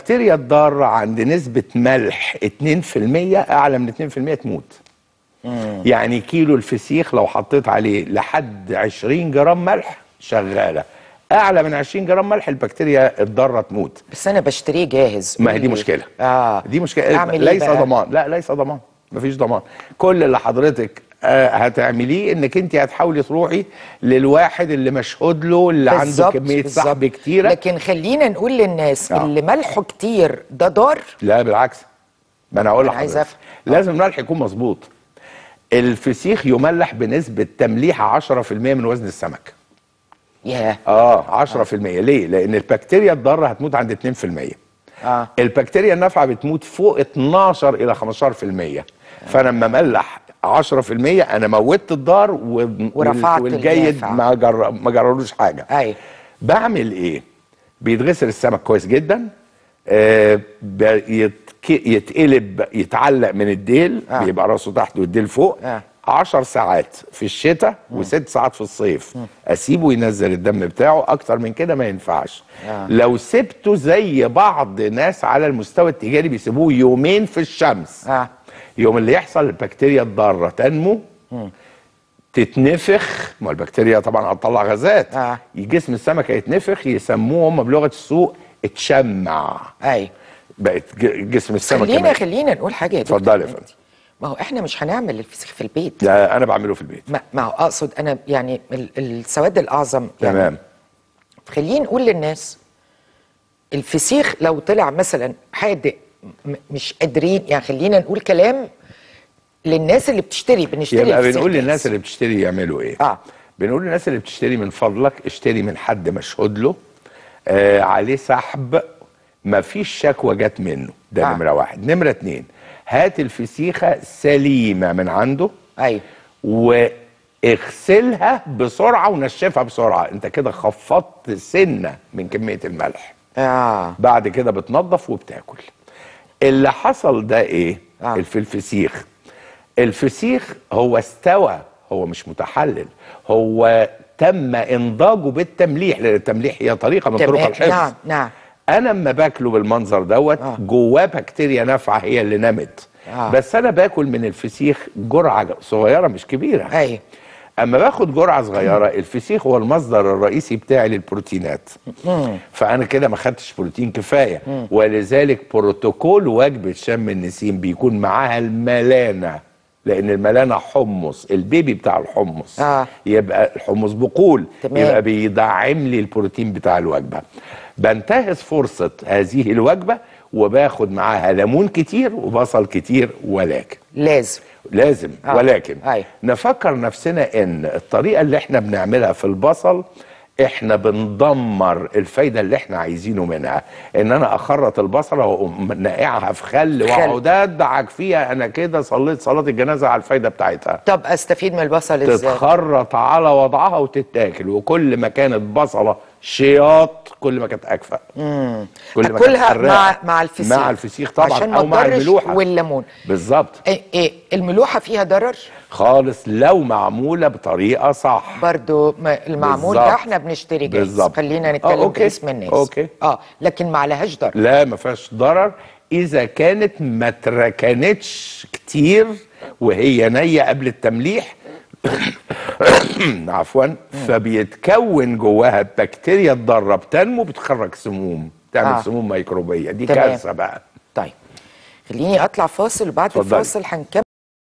البكتيريا الضاره عند نسبه ملح 2% اعلى من 2% تموت يعني كيلو الفسيخ لو حطيت عليه لحد 20 جرام ملح شغاله اعلى من 20 جرام ملح البكتيريا الضاره تموت بس انا بشتريه جاهز ما هي دي قولي. مشكله اه دي مشكله اعمل ليس ايه بقى؟ ضمان لا ليس ضمان مفيش ضمان كل اللي حضرتك آه، هتعمليه انك انت هتحاولي تروحي للواحد اللي مشهود له اللي عنده بالظبط، كميه بالظبط. سحب كتيره لكن خلينا نقول للناس آه. اللي ملحه كتير ده ضار لا بالعكس ما انا اقول أنا عايز لحضرتك أفهم. لازم الملح يكون مظبوط الفسيخ يملح بنسبه تمليح 10% من وزن السمك ياه اه 10% ليه لان البكتيريا الضاره هتموت عند 2% اه البكتيريا النافعه بتموت فوق 12 الى 15% فانا لما املح 10% انا موتت الضار و... ورفعت والجيد النافع. ما جر... ما جرالوش حاجه ايوه بعمل ايه بيتغسل السمك كويس جدا آه بيتك... يتقلب يتعلق من الديل آه. بيبقى راسه تحت والديل فوق آه. عشر ساعات في الشتاء وست ساعات في الصيف اسيبه ينزل الدم بتاعه اكتر من كده ما ينفعش آه. لو سبته زي بعض ناس على المستوى التجاري بيسيبوه يومين في الشمس اه يوم اللي يحصل البكتيريا الضاره تنمو تتنفخ ما البكتيريا طبعا هتطلع غازات آه. جسم السمكه يتنفخ يسموه هم بلغه السوق اتشمع ايوه بقت ج- جسم السمكه خلينا بقت- خلينا نقول حاجه يا دكتور اتفضلي يا مجدي. فندم. ما هو احنا مش هنعمل الفسيخ في البيت ده انا بعمله في البيت ما, ما هو اقصد انا يعني ال- السواد الاعظم يعني تمام خلينا نقول للناس الفسيخ لو طلع مثلا حادق م- مش قادرين يعني خلينا نقول كلام للناس اللي بتشتري بنشتري يبقى الفسيخ بنقول جاهز. للناس اللي بتشتري يعملوا ايه اه بنقول للناس اللي بتشتري من فضلك اشتري من حد مشهود له آه عليه سحب ما فيش شكوى جت منه ده آه. آه. نمره واحد نمره اتنين هات الفسيخه سليمه من عنده ايوه واغسلها بسرعه ونشفها بسرعه انت كده خفضت سنه من كميه الملح اه بعد كده بتنظف وبتاكل اللي حصل ده ايه آه. آه. في الفسيخ الفسيخ هو استوى هو مش متحلل هو تم انضاجه بالتمليح لان التمليح هي طريقه من طرق تمام الحفظ نعم نعم انا اما باكله بالمنظر دوت آه. آه. جواه بكتيريا نافعه هي اللي نمت آه. آه. بس انا باكل من الفسيخ جرعه صغيره مش كبيره ايوه اما باخد جرعه صغيره الفسيخ هو المصدر الرئيسي بتاعي للبروتينات فانا كده ما خدتش بروتين كفايه ولذلك بروتوكول وجبه شم النسيم بيكون معاها الملانه لان الملانه حمص البيبي بتاع الحمص آه. يبقى الحمص بقول تمام. يبقى بيدعم لي البروتين بتاع الوجبه بنتهز فرصه هذه الوجبه وباخد معاها ليمون كتير وبصل كتير ولكن لازم لازم آه. آه. ولكن أيوة. نفكر نفسنا ان الطريقه اللي احنا بنعملها في البصل احنا بندمر الفايده اللي احنا عايزينه منها ان انا اخرط البصله واقوم ناقعها في خل واقعد ادعك فيها انا كده صليت صلاه الجنازه على الفايده بتاعتها طب استفيد من البصل ازاي تتخرط على وضعها وتتاكل وكل ما كانت بصله شياط كل ما كانت اكفأ كل ما كانت اكلها حراقة. مع مع الفسيخ مع الفسيخ طبعا عشان ما او مع تضرش الملوحه والليمون بالظبط ايه ايه الملوحه فيها ضرر خالص لو معموله بطريقه صح برضو ما- المعمول ده بالظبط. احنا بنشتري جاهز بالظبط. خلينا آه، نتكلم أوكي. باسم الناس أوكي. اه لكن ما عليهاش ضرر لا ما فيهاش ضرر اذا كانت ما اتركنتش كتير وهي نيه قبل التمليح عفوا فبيتكون جواها البكتيريا الضاره بتنمو بتخرج سموم تعمل آه. آه. سموم ميكروبيه دي تمام. كارثه بقى طيب خليني اطلع فاصل وبعد اتفضلي. الفاصل هنكمل